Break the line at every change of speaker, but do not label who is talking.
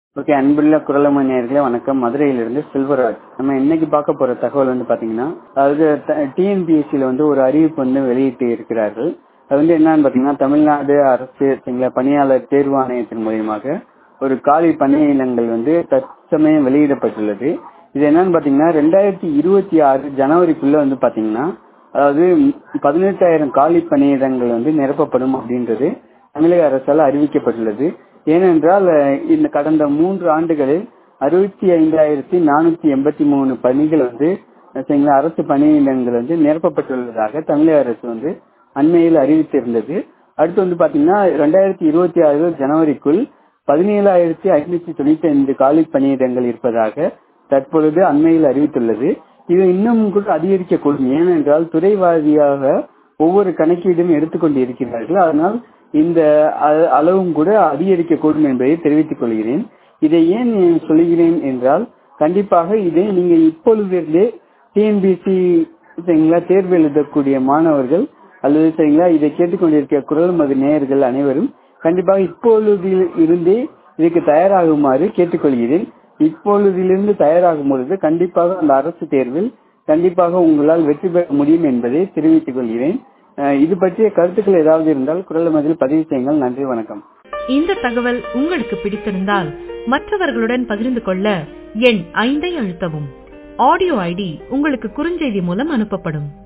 okay அன்புள்ள குரலமை நேயர்களே வணக்கம் மதுரையிலிருந்து செல்வராஜ் நம்ம இன்னைக்கு பார்க்க போற தகவல் வந்து பாத்தீங்கன்னா அதாவது டிஎன்பிஎஸ்சியில வந்து ஒரு அறிவிப்பு வந்து வெளியிட்டு இருக்கிறார்கள் அது வந்து என்னன்னு பாத்தீங்கன்னா தமிழ்நாடு அரசு சரிங்களா பணியாளர் தேர்வு ஆணையத்தின் மூலியமாக ஒரு காலி பணியிடங்கள் வந்து தற்சமயம் வெளியிடப்பட்டுள்ளது இது என்னன்னு பாத்தீங்கன்னா ரெண்டாயிரத்தி இருபத்தி ஆறு ஜனவரிக்குள்ள வந்து பாத்தீங்கன்னா அதாவது பதினெட்டாயிரம் காலி பணியிடங்கள் வந்து நிரப்பப்படும் அப்படின்றது தமிழக அரசால் அறிவிக்கப்பட்டுள்ளது ஏனென்றால் இந்த கடந்த மூன்று ஆண்டுகளில் அறுபத்தி ஐந்தாயிரத்தி நானூத்தி எண்பத்தி மூணு பணிகள் வந்து சரிங்களா அரசு பணியிடங்கள் வந்து நிரப்பப்பட்டுள்ளதாக தமிழக அரசு வந்து அண்மையில் அறிவித்திருந்தது அடுத்து வந்து பாத்தீங்கன்னா ரெண்டாயிரத்தி இருபத்தி ஆறு ஜனவரிக்குள் பதினேழாயிரத்தி ஐநூத்தி தொண்ணூத்தி ஐந்து காலி பணியிடங்கள் இருப்பதாக தற்பொழுது அண்மையில் அறிவித்துள்ளது இது இன்னும் கூட அதிகரிக்கக்கூடும் ஏனென்றால் துறை வாரியாக ஒவ்வொரு கணக்கீடும் எடுத்துக்கொண்டு இருக்கிறார்கள் அதனால் இந்த அளவும் கூட அதிகரிக்கக்கூடும் என்பதை தெரிவித்துக் கொள்கிறேன் இதை ஏன் சொல்கிறேன் என்றால் கண்டிப்பாக இதை நீங்க இப்பொழுதிருந்தே டிஎன்பிசி சரிங்களா தேர்வு எழுதக்கூடிய மாணவர்கள் அல்லது சரிங்களா இதை கேட்டுக்கொண்டிருக்க குரல் மது நேயர்கள் அனைவரும் கண்டிப்பாக இப்பொழுதில் இருந்தே இதுக்கு தயாராகுமாறு கேட்டுக்கொள்கிறேன் இப்பொழுதிலிருந்து தயாராகும் பொழுது கண்டிப்பாக அந்த அரசு தேர்வில் கண்டிப்பாக உங்களால் வெற்றி பெற முடியும் என்பதை தெரிவித்துக் கொள்கிறேன் இது பற்றிய கருத்துக்கள் ஏதாவது இருந்தால் குரல் மதில் பதிவு செய்யுங்கள் நன்றி வணக்கம்
இந்த தகவல் உங்களுக்கு பிடித்திருந்தால் மற்றவர்களுடன் பகிர்ந்து கொள்ள எண் ஐந்தை அழுத்தவும் ஆடியோ ஐடி உங்களுக்கு குறுஞ்செய்தி மூலம் அனுப்பப்படும்